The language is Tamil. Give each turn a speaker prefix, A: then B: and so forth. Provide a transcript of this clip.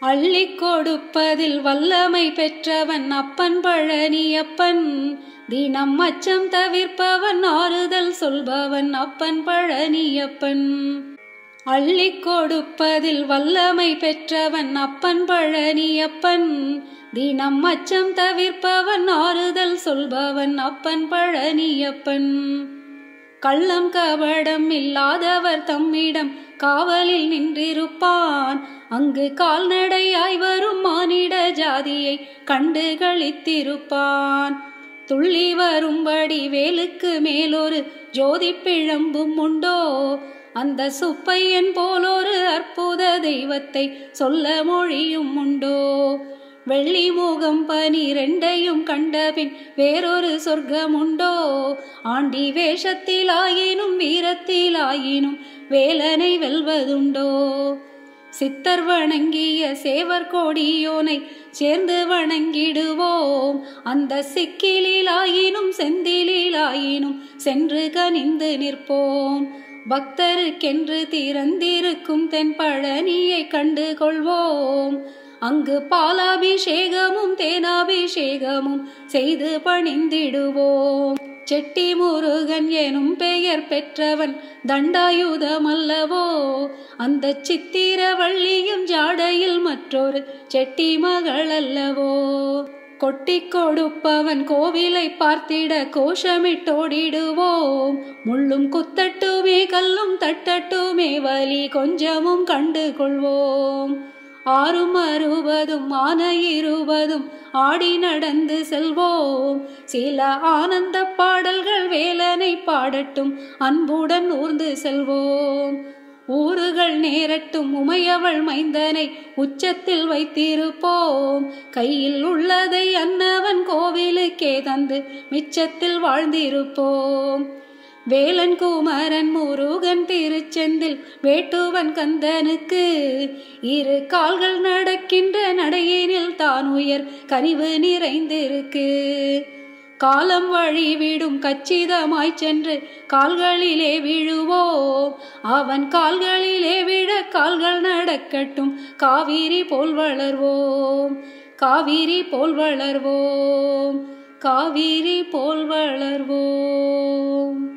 A: அள்ளிக் கொடுப்பதில் வல்லமை பெற்றவன் அப்பன் பழனியப்பன் தினம் அச்சம் தவிர்ப்பவன் ஆறுதல் சொல்பவன் அப்பன் பழனியப்பன் அள்ளிக் கொடுப்பதில் வல்லமை பெற்றவன் அப்பன் பழனியப்பன் தினம் அச்சம் தவிர்ப்பவன் ஆறுதல் சொல்பவன் அப்பன் பழனியப்பன் கள்ளம் கபடம் இல்லாதவர் தம்மிடம் காவலில் நின்றிருப்பான் அங்கு கால்நடையாய் வரும் மானிட ஜாதியை கண்டு களித்திருப்பான் துள்ளி வரும்படி வேலுக்கு மேலொரு ஜோதி பிழம்பும் உண்டோ அந்த சுப்பையன் போலொரு அற்புத தெய்வத்தை சொல்ல மொழியும் உண்டோ வெள்ளி முகம் பனிரெண்டையும் கண்டபின் வேறொரு சொர்க்கம் உண்டோ ஆண்டி வேஷத்திலாயினும் வீரத்திலாயினும் வேலனை வெல்வதுண்டோ சித்தர் வணங்கிய சேவர் கோடியோனை சேர்ந்து வணங்கிடுவோம் அந்த சிக்கிலிலாயினும் செந்திலிலாயினும் சென்று கனிந்து நிற்போம் பக்தருக்கென்று திறந்திருக்கும் தென் பழனியை கண்டு கொள்வோம் அங்கு பாலாபிஷேகமும் தேனாபிஷேகமும் செய்து பணிந்திடுவோம் செட்டி முருகன் எனும் பெயர் பெற்றவன் தண்டாயுதம் அல்லவோ அந்த சித்திரவள்ளியும் ஜாடையில் மற்றொரு செட்டி மகள் அல்லவோ கொட்டி கொடுப்பவன் கோவிலை பார்த்திட கோஷமிட்டோடிடுவோம் முள்ளும் குத்தட்டுமே கல்லும் தட்டட்டுமே வலி கொஞ்சமும் கண்டு கொள்வோம் ஆறும் அறுபதும் ஆன இருபதும் ஆடி நடந்து செல்வோம் சில ஆனந்த பாடல்கள் வேலனை பாடட்டும் அன்புடன் ஊர்ந்து செல்வோம் ஊறுகள் நேரட்டும் உமையவள் மைந்தனை உச்சத்தில் வைத்திருப்போம் கையில் உள்ளதை அன்னவன் கோவிலுக்கே தந்து மிச்சத்தில் வாழ்ந்திருப்போம் வேலன் குமரன் முருகன் திருச்செந்தில் வேட்டுவன் கந்தனுக்கு இரு கால்கள் நடக்கின்ற நடையினில் தான் உயர் கனிவு நிறைந்திருக்கு காலம் வழிவிடும் கச்சிதமாய் சென்று கால்களிலே விழுவோம் அவன் கால்களிலே விழ கால்கள் நடக்கட்டும் காவிரி போல் வளர்வோம் காவிரி போல் வளர்வோம் காவிரி போல் வளர்வோம்